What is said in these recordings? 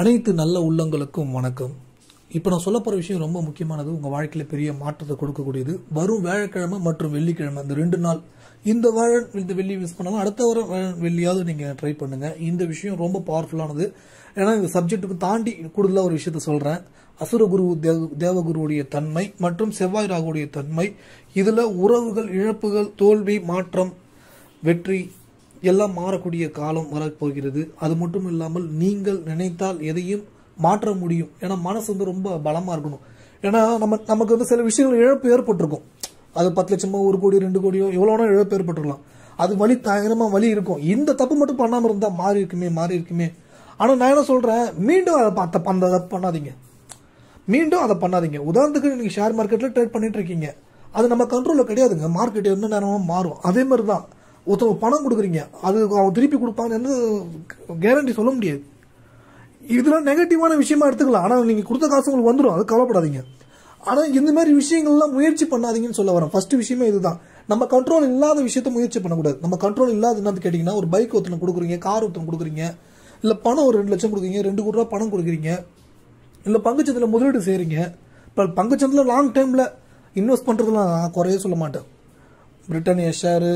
அனைத்து நல்ல உள்ளங்களுக்கும் வணக்கம் இப்போ நான் சொல்ல போகிற விஷயம் ரொம்ப முக்கியமானது உங்கள் வாழ்க்கையில் பெரிய மாற்றத்தை கொடுக்கக்கூடியது வரும் வியாழக்கிழமை மற்றும் வெள்ளிக்கிழமை அந்த ரெண்டு நாள் இந்த வாழன் இந்த வெள்ளி மிஸ் பண்ணாலும் அடுத்த வாரம் வியாழன், வெள்ளியாவது நீங்கள் ட்ரை பண்ணுங்கள் இந்த விஷயம் ரொம்ப பவர்ஃபுல்லானது ஏன்னா இந்த சப்ஜெக்ட்டுக்கு தாண்டி கூடுதலாக ஒரு விஷயத்த சொல்கிறேன் அசுரகுரு தேவ தேவகுருவுடைய தன்மை மற்றும் செவ்வாய் ராகுடைய தன்மை இதில் உறவுகள் இழப்புகள் தோல்வி மாற்றம் வெற்றி எல்லாம் மாறக்கூடிய காலம் வரப்போகிறது அது மட்டும் இல்லாமல் நீங்கள் நினைத்தால் எதையும் மாற்ற முடியும் ஏன்னா மனசு வந்து ரொம்ப பலமாக இருக்கணும் ஏன்னா நம்ம நமக்கு வந்து சில விஷயங்கள் இழப்பு ஏற்பட்டிருக்கும் அது பத்து லட்சமோ ஒரு கோடி ரெண்டு கோடியோ எவ்வளோ வேணா இழப்பு ஏற்பட்டுருக்கலாம் அது வலி பயங்கரமாக வலி இருக்கும் இந்த தப்பு மட்டும் பண்ணாமல் இருந்தால் மாறி இருக்குமே மாறி இருக்குமே ஆனால் நான் என்ன சொல்கிறேன் மீண்டும் அதை பார்த்த அந்த தப்பு பண்ணாதீங்க மீண்டும் அதை பண்ணாதீங்க உதாரணத்துக்கு நீங்கள் ஷேர் மார்க்கெட்டில் ட்ரேட் பண்ணிட்டு இருக்கீங்க அது நம்ம கண்ட்ரோலில் கிடையாதுங்க மார்க்கெட் என்ன நேரமும் மாறும் அதே மாதிரி தான் ஒருத்தவங்க பணம் கொடுக்குறீங்க அது அவங்க திருப்பி கொடுப்பாங்கன்னு கேரண்டி சொல்ல முடியாது இதெல்லாம் நெகட்டிவான விஷயமா எடுத்துக்கலாம் ஆனால் நீங்கள் கொடுத்த காசு உங்களுக்கு வந்துடும் அது கவலைப்படாதீங்க ஆனால் இந்த மாதிரி விஷயங்கள்லாம் முயற்சி பண்ணாதீங்கன்னு சொல்ல வரேன் ஃபர்ஸ்ட் விஷயமே இதுதான் நம்ம கண்ட்ரோல் இல்லாத விஷயத்த முயற்சி பண்ணக்கூடாது நம்ம கண்ட்ரோல் இல்லாத என்னன்னு கேட்டிங்கன்னா ஒரு பைக் ஒருத்தனை கொடுக்குறீங்க கார் ஒருத்தனை கொடுக்குறீங்க இல்லை பணம் ஒரு ரெண்டு லட்சம் கொடுக்குறீங்க ரெண்டு கோடி ரூபா பணம் கொடுக்குறீங்க இல்லை பங்குச்சந்தையில் முதலீடு செய்கிறீங்க இப்போ பங்குச்சந்தையில் லாங் டைமில் இன்வெஸ்ட் பண்ணுறதுலாம் நான் குறைய சொல்ல மாட்டேன் பிரிட்டானியா ஷேரு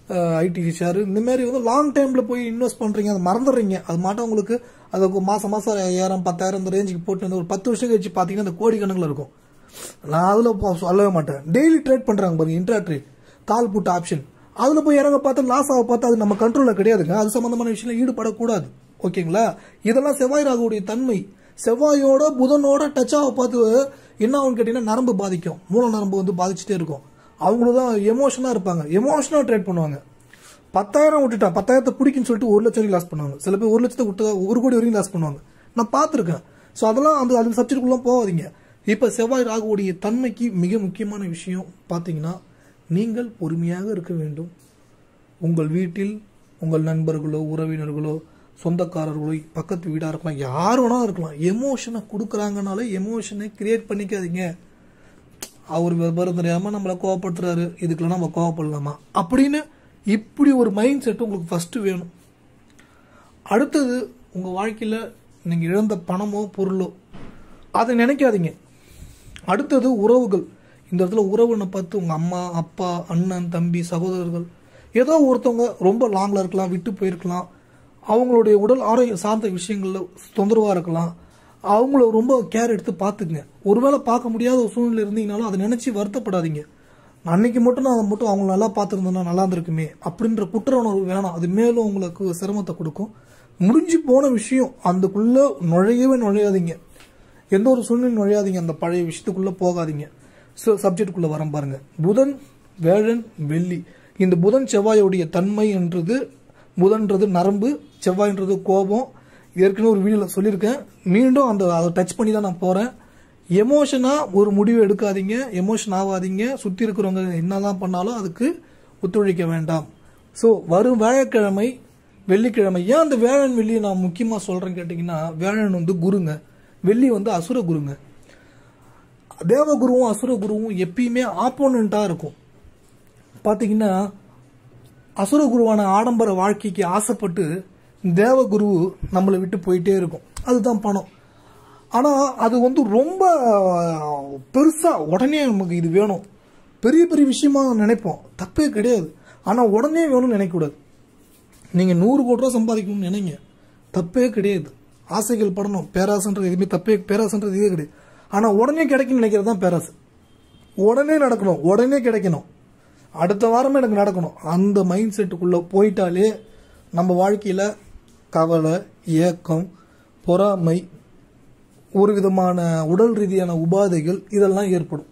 ஐடி ஷேரு இந்த மாதிரி வந்து லாங் டைமில் போய் இன்வெஸ்ட் பண்ணுறீங்க அதை மறந்துடுறீங்க அது மாட்டம் உங்களுக்கு அது மாதம் மாதம் ஐயாயிரம் பத்தாயிரம் இந்த ரேஞ்சுக்கு போட்டு வந்து ஒரு பத்து வருஷம் கழிச்சு பார்த்தீங்கன்னா அந்த கோடி கணக்கில் இருக்கும் நான் அதில் சொல்லவே மாட்டேன் டெய்லி ட்ரேட் பண்ணுறாங்க பாருங்க intra trade call put option அதில் போய் இறங்க பார்த்தா லாஸ் ஆக பார்த்தா அது நம்ம கண்ட்ரோலில் கிடையாதுங்க அது சம்மந்தமான விஷயம் ஈடுபடக்கூடாது ஓகேங்களா இதெல்லாம் செவ்வாய் ராகுடைய தன்மை செவ்வாயோட புதனோட டச் ஆக பார்த்து என்ன ஆகும்னு கேட்டிங்கன்னா நரம்பு பாதிக்கும் மூல நரம்பு வந்து பாதிச்சுட்டே இருக்கும் அவங்களும் தான் எமோஷனாக இருப்பாங்க எமோஷனாக ட்ரேட் பண்ணுவாங்க பத்தாயிரம் விட்டுட்டா பத்தாயிரத்தை பிடிக்குன்னு சொல்லிட்டு ஒரு லட்சம் வரைக்கும் லாஸ் பண்ணுவாங்க சில பேர் ஒரு லட்சத்தை விட்டு ஒரு கோடி வரைக்கும் லாஸ் பண்ணுவாங்க நான் பார்த்துருக்கேன் ஸோ அதெல்லாம் அந்த அந்த சப்ஜெக்டுக்குள்ளே போகாதீங்க இப்போ செவ்வாய் ராகுவுடைய தன்மைக்கு மிக முக்கியமான விஷயம் பார்த்தீங்கன்னா நீங்கள் பொறுமையாக இருக்க வேண்டும் உங்கள் வீட்டில் உங்கள் நண்பர்களோ உறவினர்களோ சொந்தக்காரர்களோ பக்கத்து வீடாக இருக்கலாம் யார் வேணாலும் இருக்கலாம் எமோஷனை கொடுக்குறாங்கனாலே எமோஷனை கிரியேட் பண்ணிக்காதீங்க அவர் விவரம் தெரியாமல் நம்மளை கோவப்படுத்துறாரு இதுக்கெல்லாம் நம்ம கோவப்படலாமா அப்படின்னு இப்படி ஒரு மைண்ட் செட் உங்களுக்கு ஃபஸ்ட்டு வேணும் அடுத்தது உங்கள் வாழ்க்கையில் நீங்கள் இழந்த பணமோ பொருளோ அதை நினைக்காதீங்க அடுத்தது உறவுகள் இந்த இடத்துல உறவுன்னு பார்த்து உங்கள் அம்மா அப்பா அண்ணன் தம்பி சகோதரர்கள் ஏதோ ஒருத்தவங்க ரொம்ப லாங்கில் இருக்கலாம் விட்டு போயிருக்கலாம் அவங்களுடைய உடல் ஆரோக்கியம் சார்ந்த விஷயங்களில் தொந்தரவாக இருக்கலாம் அவங்கள ரொம்ப கேர் எடுத்து பார்த்துக்குங்க ஒருவேளை பார்க்க முடியாத ஒரு சூழ்நிலை இருந்தீங்கனாலும் அதை நினச்சி வருத்தப்படாதீங்க அன்னைக்கு மட்டும் நான் மட்டும் அவங்க நல்லா பார்த்துருந்தேன்னா நல்லா இருந்திருக்குமே அப்படின்ற குற்ற உணர்வு வேணாம் அது மேலும் உங்களுக்கு சிரமத்தை கொடுக்கும் முடிஞ்சு போன விஷயம் அதுக்குள்ளே நுழையவே நுழையாதீங்க எந்த ஒரு சூழ்நிலை நுழையாதீங்க அந்த பழைய விஷயத்துக்குள்ளே போகாதீங்க ஸோ சப்ஜெக்டுக்குள்ளே வரேன் பாருங்க புதன் வேழன் வெள்ளி இந்த புதன் செவ்வாயோடைய தன்மை என்றது புதன்றது நரம்பு செவ்வாய்ன்றது கோபம் ஏற்கனவே ஒரு வீடியோவில் சொல்லியிருக்கேன் மீண்டும் அந்த அதை டச் பண்ணி தான் நான் போகிறேன் எமோஷனாக ஒரு முடிவு எடுக்காதீங்க எமோஷன் ஆகாதீங்க சுற்றி இருக்கிறவங்க என்னதான் பண்ணாலும் அதுக்கு ஒத்துழைக்க வேண்டாம் ஸோ வரும் வியாழக்கிழமை வெள்ளிக்கிழமை ஏன் அந்த வேழன் வெள்ளியை நான் முக்கியமாக சொல்கிறேன்னு கேட்டிங்கன்னா வேழன் வந்து குருங்க வெள்ளி வந்து அசுர குருங்க தேவகுருவும் அசுர குருவும் எப்பயுமே ஆப்போனண்ட்டாக இருக்கும் பார்த்தீங்கன்னா அசுர குருவான ஆடம்பர வாழ்க்கைக்கு ஆசைப்பட்டு தேவகுரு நம்மளை விட்டு போயிட்டே இருக்கும் அதுதான் பணம் ஆனால் அது வந்து ரொம்ப பெருசாக உடனே நமக்கு இது வேணும் பெரிய பெரிய விஷயமா நினைப்போம் தப்பே கிடையாது ஆனால் உடனே வேணும்னு நினைக்கக்கூடாது நீங்கள் நூறு கோடி ரூபா சம்பாதிக்கணும்னு நினைங்க தப்பே கிடையாது ஆசைகள் படணும் பேராசன்றது எதுவுமே தப்பே பேராசன்றது இதே கிடையாது ஆனால் உடனே கிடைக்கும்னு நினைக்கிறது தான் பேராசை உடனே நடக்கணும் உடனே கிடைக்கணும் அடுத்த வாரமே எனக்கு நடக்கணும் அந்த மைண்ட் செட்டுக்குள்ளே போயிட்டாலே நம்ம வாழ்க்கையில் கவலை ஏக்கம் பொறாமை ஒரு விதமான உடல் ரீதியான உபாதைகள் இதெல்லாம் ஏற்படும்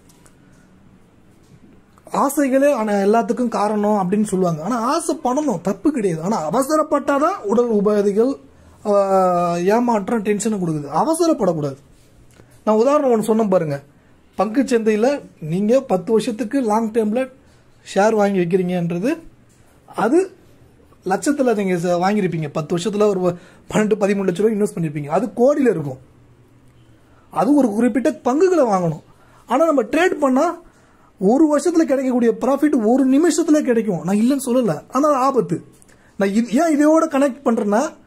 ஆசைகளே ஆனால் எல்லாத்துக்கும் காரணம் அப்படின்னு சொல்லுவாங்க ஆனால் ஆசை பண்ணணும் தப்பு கிடையாது ஆனால் அவசரப்பட்டாதான் உடல் உபாதைகள் ஆஹ், ஏமாற்றம் டென்ஷனை கொடுக்குது அவசரப்படக்கூடாது நான் உதாரணம் ஒன்று சொன்னேன் பாருங்க பங்குச் சந்தையில் நீங்கள் பத்து வருஷத்துக்கு லாங் டேர்மில் ஷேர் வாங்கி வைக்கிறீங்கன்றது அது லட்சத்தில் நீங்கள் வாங்கியிருப்பீங்க பத்து வருஷத்தில் ஒரு பன்னெண்டு பதிமூணு லட்ச ரூபாய் இன்வெஸ்ட் பண்ணியிருப்பீங்க அது கோடியில் இருக்கும் அது ஒரு குறிப்பிட்ட பங்குகளை வாங்கணும் ஆனால் நம்ம ட்ரேட் பண்ணால் ஒரு வருஷத்தில் கிடைக்கக்கூடிய ப்ராஃபிட் ஒரு நிமிஷத்தில் கிடைக்கும் நான் இல்லைன்னு சொல்லலை ஆனால் அது ஆபத்து நான் இது ஏன் இதையோட கனெக்ட் பண்ணுறேன்னா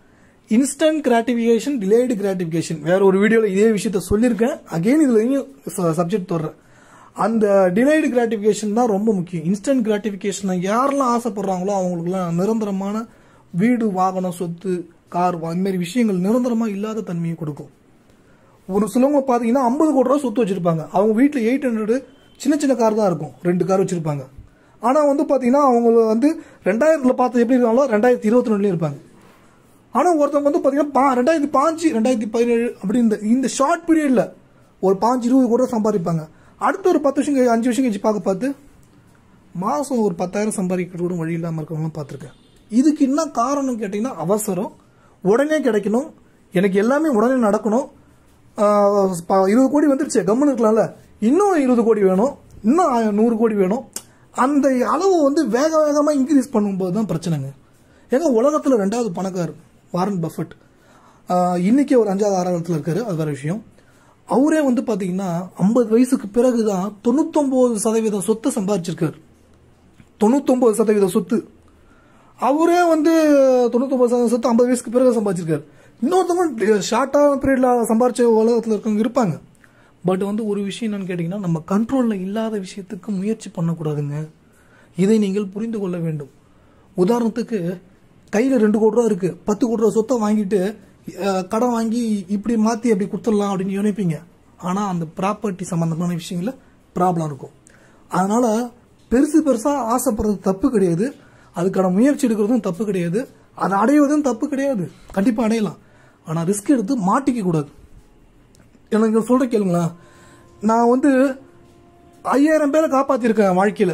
இன்ஸ்டன்ட் கிராட்டிஃபிகேஷன் டிலேடு கிராட்டிஃபிகேஷன் வேற ஒரு வீடியோவில் இதே விஷயத்த சொல்லியிருக்கேன் அகைன் இதுல சப்ஜெக்ட் தொடர்றேன் அந்த டிலேடு கிராட்டிஃபிகேஷன் தான் ரொம்ப முக்கியம் இன்ஸ்டன்ட் கிராட்டிஃபிகேஷனை யாரெல்லாம் ஆசைப்படுறாங்களோ அவங்களுக்குலாம் நிரந்தரமான வீடு வாகனம் சொத்து கார் அந்த மாதிரி விஷயங்கள் நிரந்தரமா இல்லாத தன்மையை கொடுக்கும் ஒரு சிலவங்க பார்த்தீங்கன்னா ஐம்பது கோடி ரூபா சொத்து வச்சிருப்பாங்க அவங்க வீட்டில் எயிட் ஹண்ட்ரடு சின்ன சின்ன கார் தான் இருக்கும் ரெண்டு கார் வச்சிருப்பாங்க ஆனால் வந்து பார்த்தீங்கன்னா அவங்க வந்து ரெண்டாயிரத்தில் பார்த்து எப்படி இருக்காங்களோ ரெண்டாயிரத்தி இருபத்தி ரெண்டுலேயும் இருப்பாங்க ஆனால் ஒருத்தவங்க வந்து பார்த்தீங்கன்னா பா ரெண்டாயிரத்தி பாஞ்சு ரெண்டாயிரத்தி பதினேழு அப்படி இந்த இந்த ஷார்ட் பீரியடில் ஒரு பாஞ்சு இருபது கோடி ரூபா சம்பாதிப்பாங்க அடுத்த ஒரு பத்து வருஷம் கழி- அஞ்சு வருஷம் கழிச்சு பார்க்க பார்த்து மாதம் ஒரு பத்தாயிரம் சம்பாதிக்க கூட வழி இல்லாமல் இருக்கவங்களும் பார்த்துருக்கேன் இதுக்கு என்ன காரணம் கேட்டிங்கன்னா அவசரம் உடனே கிடைக்கணும் எனக்கு எல்லாமே உடனே நடக்கணும் ஆஹ் ப- இருபது கோடி வந்துருச்சு கம்முன்னு இருக்கலாம்ல இன்னும் இருபது கோடி வேணும் இன்னும் ஆயிரம், நூறு கோடி வேணும் அந்த அளவு வந்து வேக வேகமாக இன்க்ரீஸ் பண்ணும்போது தான் பிரச்சனைங்க ஏங்க உலகத்தில் ரெண்டாவது பணக்காரர் வாரன் பஃபட் ஆஹ் இன்னைக்கு ஒரு அஞ்சாவது ஆறாவதுல இருக்காரு அது வேற விஷயம் அவரே வந்து பாத்தீங்கன்னா ஐம்பது வயசுக்கு பிறகுதான் தொண்ணூத்தொன்பது சதவீத சொத்தை சம்பாதிச்சிருக்காரு தொண்ணூத்தொன்பது சதவீத சொத்து அவரே வந்து தொண்ணூத்தொன்பது சதவீத சொத்து ஐம்பது வயசுக்கு பிறகு சம்பாதிச்சிருக்காரு இன்னொருத்தவங்க ஷார்ட்டான பீரியட்ல சம்பாரிச்ச உலகத்தில் இருக்கவங்க இருப்பாங்க பட் வந்து ஒரு விஷயம் என்னன்னு கேட்டிங்கன்னா நம்ம கண்ட்ரோலில் இல்லாத விஷயத்துக்கு முயற்சி பண்ணக்கூடாதுங்க இதை நீங்கள் புரிந்து கொள்ள வேண்டும் உதாரணத்துக்கு கையில் ரெண்டு கோடி ரூபா இருக்கு பத்து கோடி ரூபா சொத்தை வாங்கிட்டு அஹ், கடன் வாங்கி இப்படி மாற்றி அப்படி கொடுத்துடலாம் அப்படின்னு நினைப்பீங்க ஆனால் அந்த ப்ராப்பர்ட்டி சம்மந்தமான விஷயங்கள ப்ராப்ளம் இருக்கும் அதனால பெருசு பெருசாக ஆசைப்படுறது தப்பு கிடையாது அதுக்கான முயற்சி எடுக்கிறதும் தப்பு கிடையாது அதை அடைவதும் தப்பு கிடையாது கண்டிப்பாக அடையலாம் ஆனால் ரிஸ்க் எடுத்து மாட்டிக்க கூடாது எனக்கு சொல்ற கேளுங்களேன் நான் வந்து ஐயாயிரம் பேரை காப்பாத்திருக்கேன் வாழ்க்கையில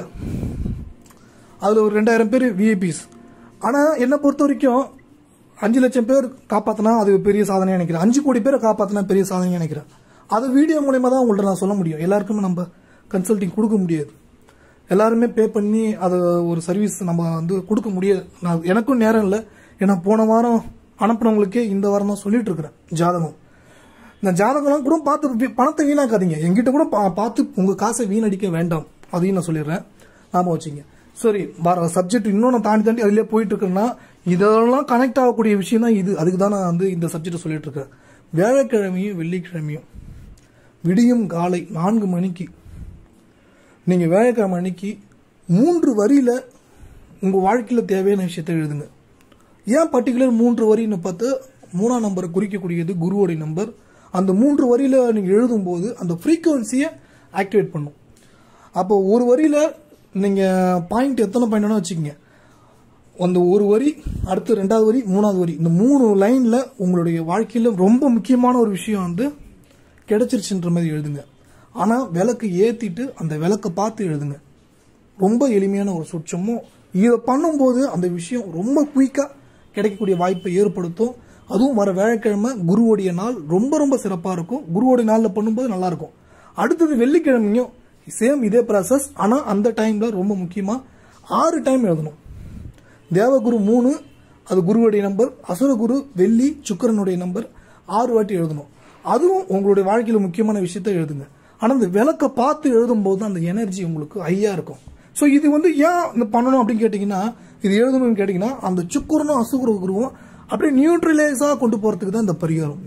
அதுல ஒரு ரெண்டாயிரம் பேர் விஐபிஸ் ஆனா என்னை பொறுத்த வரைக்கும் அஞ்சு லட்சம் பேர் காப்பாத்தினா அது பெரிய சாதனையா நினைக்கிறேன் அஞ்சு கோடி பேரை காப்பாத்தினா பெரிய சாதனையா நினைக்கிறேன் அது வீடியோ மூலயமா தான் உங்கள்ட்ட நான் சொல்ல முடியும் எல்லாருக்குமே நம்ம கன்சல்டிங் கொடுக்க முடியாது எல்லாருமே பே பண்ணி அதை ஒரு சர்வீஸ் நம்ம வந்து கொடுக்க முடியாது நான் எனக்கும் நேரம் இல்லை ஏன்னா போன வாரம் அனுப்புனவங்களுக்கே இந்த வாரம் தான் சொல்லிட்டு இருக்கிறேன் ஜாதகம் இந்த ஜாதகம்லாம் கூட பார்த்து வி- பணத்தை வீணாக்காதீங்க எங்கிட்ட கூட பா- பார்த்து உங்க காசை வீணடிக்க வேண்டாம் அதையும் நான் சொல்லிடுறேன் ஞாபகம் வச்சுங்க சரி வர சப்ஜெக்ட் இன்னும் நான் தாண்டி தாண்டி அதிலே போயிட்டு இருக்கேன்னா இதெல்லாம் கனெக்ட் ஆகக்கூடிய விஷயம் தான் இது அதுக்கு தான் நான் வந்து இந்த சப்ஜெக்ட் சொல்லிட்டு இருக்கேன் வியாழக்கிழமையும் வெள்ளிக்கிழமையும் விடியும் காலை நான்கு மணிக்கு நீங்க வியாழக்கிழமை அன்னைக்கு மூன்று வரியில உங்க வாழ்க்கையில தேவையான விஷயத்தை எழுதுங்க ஏன் பர்டிகுலர் மூன்று வரின்னு பார்த்து மூணாம் நம்பரை குறிக்கக்கூடியது குருவோடைய நம்பர் அந்த மூன்று வரியில நீங்க எழுதும்போது அந்த ஃப்ரீக்குவன்சியை ஆக்டிவேட் பண்ணும் அப்போ ஒரு வரியில நீங்க பாயிண்ட் எத்தனை பாயிண்ட் வச்சுக்கோங்க அந்த ஒரு வரி அடுத்து ரெண்டாவது வரி மூணாவது வரி இந்த மூணு லைன்ல உங்களுடைய வாழ்க்கையில ரொம்ப முக்கியமான ஒரு விஷயம் வந்து கிடைச்சிருச்சுன்ற மாதிரி எழுதுங்க ஆனா விளக்கு ஏத்திட்டு அந்த விளக்கை பார்த்து எழுதுங்க ரொம்ப எளிமையான ஒரு சுற்றமும் இதை பண்ணும்போது அந்த விஷயம் ரொம்ப குயிக்கா கிடைக்கக்கூடிய வாய்ப்பை ஏற்படுத்தும் அதுவும் வர வியாழக்கிழமை குருவோடைய நாள் ரொம்ப ரொம்ப சிறப்பா இருக்கும் குருவோடைய நாள்ல பண்ணும்போது நல்லா இருக்கும் அடுத்தது வெள்ளிக்கிழமையும் சேம் இதே ப்ராசஸ் ஆனா அந்த டைம்ல ரொம்ப முக்கியமா ஆறு டைம் எழுதணும் தேவகுரு மூணு அது குருவுடைய நம்பர் அசுரகுரு வெள்ளி சுக்கிரனுடைய நம்பர் ஆறு வாட்டி எழுதணும் அதுவும் உங்களுடைய வாழ்க்கையில முக்கியமான விஷயத்த எழுதுங்க ஆனா அந்த விளக்க பார்த்து எழுதும்போது அந்த எனர்ஜி உங்களுக்கு ஹையா இருக்கும் ஸோ இது வந்து ஏன் இந்த பண்ணணும் அப்படின்னு கேட்டிங்கன்னா இது எழுதணும்னு கேட்டிங்கன்னா அந்த சுக்கிரனும் அசுகுரு குருவும் அப்படியே நியூட்ரலைஸாக கொண்டு போறதுக்கு தான் இந்த பரிகாரம்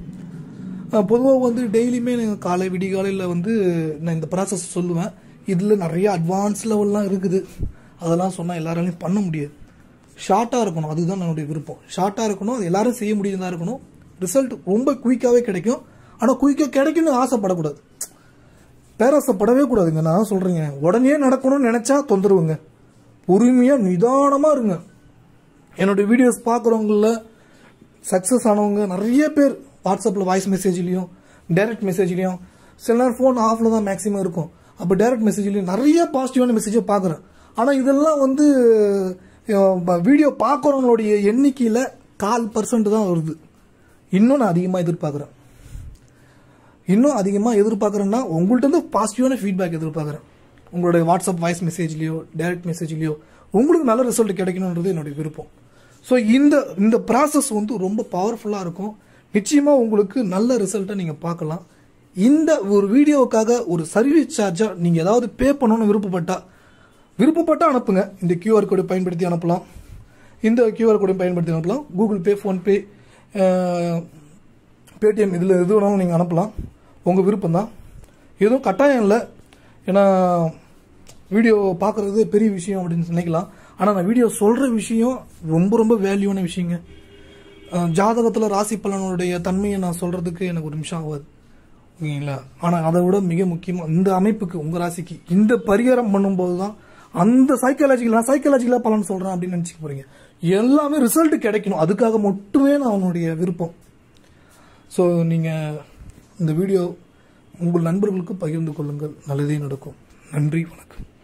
பொதுவாக வந்து டெய்லியுமே நான் காலை விடிகாலையில் வந்து நான் இந்த ப்ராசஸ் சொல்லுவேன் இதில் நிறைய அட்வான்ஸ் லெவல்லாம் இருக்குது அதெல்லாம் சொன்னால் எல்லாராலையும் பண்ண முடியாது ஷார்ட்டாக இருக்கணும் அதுதான் என்னுடைய விருப்பம் ஷார்ட்டாக இருக்கணும் அது எல்லாரும் செய்ய முடியுதா இருக்கணும் ரிசல்ட் ரொம்ப குயிக்காகவே கிடைக்கும் ஆனால் குயிக்காக கிடைக்கும்னு ஆசைப்படக்கூடாது பேராசைப்படவே கூடாதுங்க நான் சொல்றேங்க உடனே நடக்கணும்னு நினைச்சா தொந்தரவுங்க பொறுமையா நிதானமா இருங்க என்னோட வீடியோஸ் பார்க்குறவங்கள சக்ஸஸ் ஆனவங்க நிறைய பேர் வாட்ஸ்அப்பில் வாய்ஸ் மெசேஜ்லையும் டைரக்ட் மெசேஜ்லையும் சில நேரம் ஃபோன் ஆஃப்ல தான் மேக்ஸிமம் இருக்கும் அப்போ டைரக்ட் மெசேஜ்லையும் நிறைய பாசிட்டிவான மெசேஜை பார்க்குறேன் ஆனால் இதெல்லாம் வந்து வீடியோ பார்க்குறவங்களுடைய எண்ணிக்கையில் கால் பர்சன்ட் தான் வருது இன்னும் நான் அதிகமாக எதிர்பார்க்குறேன் இன்னும் அதிகமாக எதிர்பார்க்குறேன்னா உங்கள்ட்ட இருந்து பாசிட்டிவான ஃபீட்பேக் எதிர்பார்க்குறேன் உங்களுடைய வாட்ஸ்அப் வாய்ஸ் மெசேஜ்லையோ டைரக்ட் மெசேஜ்லையோ உங்களுக்கு நல்ல ரிசல்ட் கிடைக்கணுன்றது என்னுடைய விருப்பம் ஸோ இந்த இந்த ப்ராசஸ் வந்து ரொம்ப பவர்ஃபுல்லாக இருக்கும் நிச்சயமாக உங்களுக்கு நல்ல ரிசல்ட்டை நீங்கள் பார்க்கலாம் இந்த ஒரு வீடியோவுக்காக ஒரு சர்வீஸ் சார்ஜாக நீங்கள் ஏதாவது பே பண்ணணும்னு விருப்பப்பட்டா விருப்பப்பட்டா அனுப்புங்க இந்த கியூஆர் கோடை பயன்படுத்தி அனுப்பலாம் இந்த கியூஆர் கோடை பயன்படுத்தி அனுப்பலாம் கூகுள் பே ஃபோன்பே பேடிஎம் இதில் எது வேணாலும் நீங்கள் அனுப்பலாம் உங்கள் விருப்பம் தான் எதுவும் கட்டாயம் இல்லை ஏன்னா வீடியோ பார்க்குறது பெரிய விஷயம் அப்படின்னு நினைக்கலாம் ஆனால் நான் வீடியோ சொல்கிற விஷயம் ரொம்ப ரொம்ப வேல்யூவான விஷயங்க ஜாதகத்தில் ராசி பலனுடைய தன்மையை நான் சொல்கிறதுக்கு எனக்கு ஒரு நிமிஷம் ஆகாது ஓகேங்களா ஆனால் அதை விட மிக முக்கியமாக இந்த அமைப்புக்கு உங்கள் ராசிக்கு இந்த பரிகாரம் பண்ணும்போது தான் அந்த சைக்காலஜிக்கல் நான் சைக்காலஜிக்கலாக பலன் சொல்கிறேன் அப்படின்னு நினச்சிக்க போகிறீங்க எல்லாமே ரிசல்ட் கிடைக்கணும் அதுக்காக மட்டுமே நான் அவனுடைய விருப்பம் ஸோ நீங்கள் இந்த வீடியோ உங்கள் நண்பர்களுக்கு பகிர்ந்து கொள்ளுங்கள் நல்லதே நடக்கும் நன்றி வணக்கம்